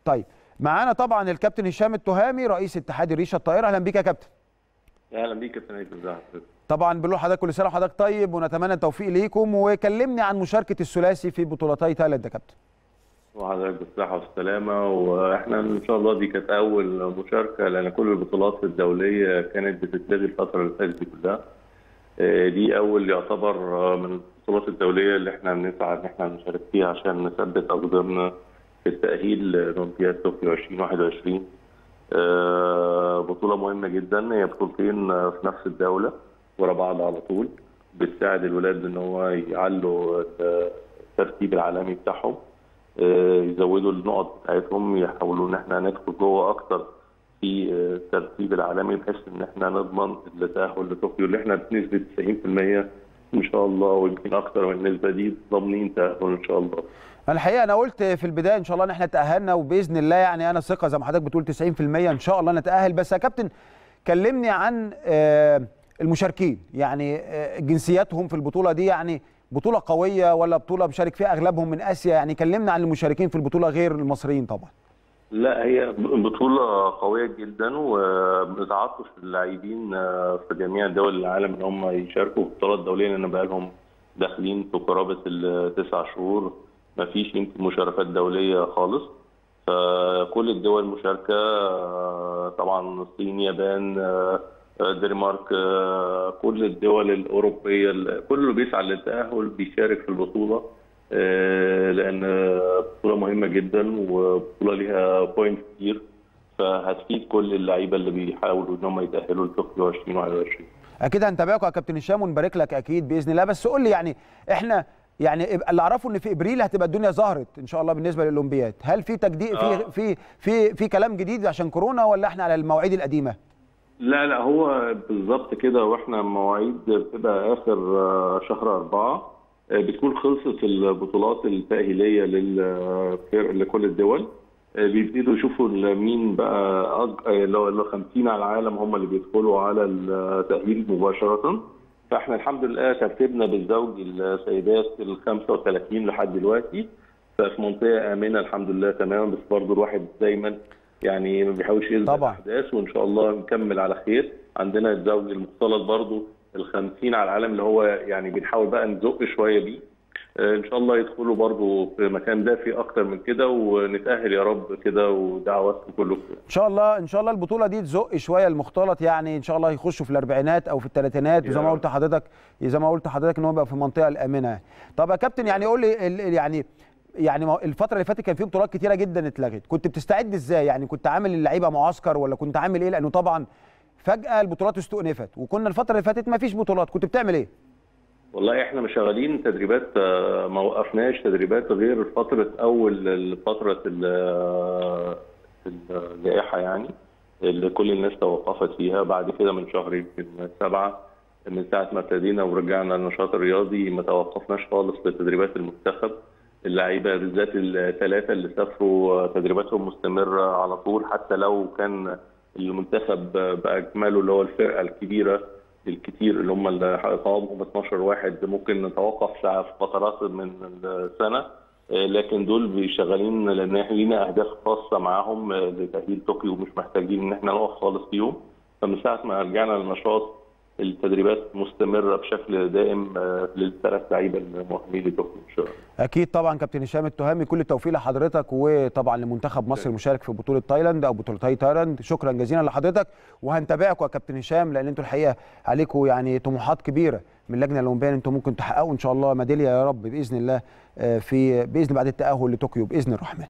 طيب معانا طبعا الكابتن هشام التهامي رئيس اتحاد الريشه الطائره اهلا بيك يا كابتن اهلا بيك يا كابتن هيثم ازي حضرتك طبعا بنقول لحضرتك كل سنه وحضرتك طيب ونتمنى التوفيق ليكم وكلمني عن مشاركه الثلاثي في بطولتي تايلاند يا كابتن وحضرتك بالصحة والسلامة واحنا ان شاء الله دي كانت أول مشاركة لأن كل البطولات الدولية كانت بتتلغي الفترة اللي فاتت دي كلها. آه، دي أول يعتبر آه، من البطولات الدولية اللي احنا بنسعى إن احنا نشارك فيها عشان نثبت أقدامنا في التأهيل لأولمبياد طوكيو 2021. آه، بطولة مهمة جدا هي بطولتين آه، في نفس الدولة ورا بعض على طول بتساعد الولاد إن هو يعلوا الترتيب العالمي بتاعهم. آه، يزودوا النقط بتاعتهم يحاولوا ان احنا ندخل جوه اكتر في آه، الترتيب العالمي بحيث ان احنا نضمن التاهل لطوكيو اللي احنا بنسبه 90% ان شاء الله ويمكن اكتر من النسبه دي ضامنين تاهل ان شاء الله. الحقيقه انا قلت في البدايه ان شاء الله ان احنا تاهلنا وباذن الله يعني انا ثقه زي ما حضرتك بتقول 90% ان شاء الله نتاهل بس يا كابتن كلمني عن آه، المشاركين يعني آه، جنسياتهم في البطوله دي يعني بطوله قويه ولا بطوله مشارك فيها اغلبهم من اسيا يعني كلمنا عن المشاركين في البطوله غير المصريين طبعا لا هي بطولة قوية جدا وبنتعطش اللاعبين آه، في جميع دول العالم ان هم يشاركوا في بطولات دولية لان بقى لهم داخلين في قرابة التسع شهور ما فيش يمكن مشاركات دولية خالص فكل الدول مشاركة آه، طبعا الصين يابان آه، آه، الدنمارك آه، كل الدول الأوروبية كله بيسعى للتأهل بيشارك في البطولة آه، لأن آه، بطولة مهمة جدا وبطولة ليها بوينت كتير فهتفيد كل اللعيبة اللي بيحاولوا إن هم يتأهلوا لطوكيو 2021 اكيد هنتابعكم يا كابتن هشام ونبارك لك اكيد باذن الله بس قول لي يعني احنا يعني اللي اعرفه ان في ابريل هتبقى الدنيا ظهرت ان شاء الله بالنسبه للاولمبياد هل في تجديد آه. في في في في كلام جديد عشان كورونا ولا احنا على المواعيد القديمه لا لا هو بالظبط كده واحنا مواعيد بتبقى اخر آه، شهر أربعة آه، بتكون خلصت البطولات التأهيلية للفرق لكل الدول آه، بيبتدوا يشوفوا ال- مين بقى أج- آه، اللي هو اللي 50 على العالم هم اللي بيدخلوا على التأهيل مباشرة فاحنا الحمد لله ترتيبنا بالزوج السيدات ال 35 لحد دلوقتي ففي منطقة آمنة الحمد لله تماما بس برضه الواحد دايما يعني ما بيحاولش يلزم طبعا. الاحداث وان شاء الله نكمل على خير عندنا الزوج المختلط برضو ال 50 على العالم اللي هو يعني بنحاول بقى نزق شويه بيه آه، ان شاء الله يدخلوا برضو في مكان دافي اكتر من كده ونتاهل يا رب كده ودعواتكم كلكم ان شاء الله ان شاء الله البطوله دي تزق شويه المختلط يعني ان شاء الله يخشوا في الاربعينات او في الثلاثينات يا وزي ما رب. قلت لحضرتك زي ما قلت لحضرتك ان هو يبقى في المنطقه الامنه طب يا كابتن يعني قول لي ال- ال- يعني يعني ما- الفتره اللي فاتت كان في بطولات كتيره جدا اتلغت كنت بتستعد ازاي يعني كنت عامل اللعيبه معسكر ولا كنت عامل ايه لانه طبعا فجاه البطولات استؤنفت وكنا الفتره اللي فاتت ما فيش بطولات كنت بتعمل ايه والله احنا مش شغالين تدريبات آه، ما وقفناش تدريبات غير فتره اول فتره ال- الجائحه يعني اللي كل الناس توقفت فيها بعد كده من شهر يمكن سبعه من ساعه ما ابتدينا ورجعنا النشاط الرياضي ما توقفناش خالص لتدريبات المنتخب اللعيبه بالذات الثلاثه اللي سافروا تدريباتهم مستمره على طول حتى لو كان المنتخب باجمله اللي هو الفرقه الكبيره الكتير اللي هم اللي قوامهم 12 واحد ممكن نتوقف ساعة في فترات من السنه آه، لكن دول شغالين لان احنا لينا اهداف خاصه معاهم آه، لتاهيل طوكيو ومش محتاجين ان احنا نقف خالص فيهم فمن ساعه ما رجعنا للنشاط التدريبات مستمره بشكل دائم آه، للثلاث لعيبه المؤهلين لطوكيو ان شاء الله اكيد طبعا كابتن هشام التهامي كل التوفيق لحضرتك وطبعا لمنتخب مصر المشارك في بطوله تايلاند او بطولتي تايلاند شكرا جزيلا لحضرتك وهنتابعكم يا كابتن هشام لان انتوا الحقيقه عليكم يعني طموحات كبيره من اللجنه الاولمبيه ان انتم ممكن تحققوا ان شاء الله ميداليه يا رب باذن الله آه، في باذن بعد التاهل لطوكيو باذن الرحمن